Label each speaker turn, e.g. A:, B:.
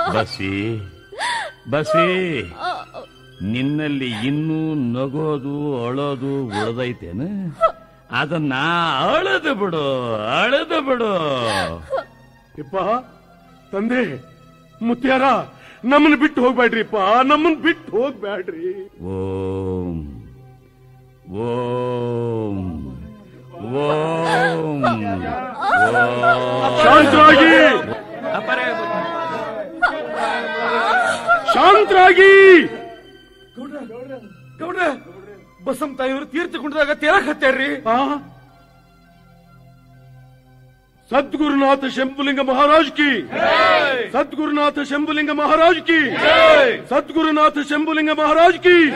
A: ಬಸಿ ಬಸಿ ನಿನ್ನಲ್ಲಿ ಇನ್ನೂ ನಗೋದು ಅಳೋದು ಉಳ್ದೈತೇನು ಅದನ್ನ ಅಳದು ಬಿಡು ಅಳದು ಬಿಡು
B: ಇಪ್ಪ ತಂದೆ ಮುತ್ಯಾರ ನಮ್ಮನ್ನ ಬಿಟ್ಟು ಹೋಗ್ಬೇಡ್ರಿಪ್ಪ ನಮ್ಮನ್ನ ಬಿಟ್ಟು ಹೋಗ್ಬೇಡ್ರಿ
A: ಓಂ ಓಂ ಓಂ ಓಂ
B: ಶಾಂತರಾಗಿ ಶಾಂತರಾಗಿ
C: ಗೌಡ್ರ ಬಸಂತ ಇವರು ತೀರ್ಥ ಕುಂಡದಾಗ ತೇರಕ್ ಹತ್ತಾರ್ರಿ
B: ಆ? ಸದ್ಗುರುನಾಥ ಶಂಭುಲಿಂಗ ಮಹಾರಾಜ್ ಕಿ ಸದ್ಗುರುನಾಥ ಶಂಭುಲಿಂಗ ಮಹಾರಾಜ್ ಕಿ ಸದ್ಗುರುನಾಥ ಶಂಭುಲಿಂಗ ಮಹಾರಾಜ್ ಕಿ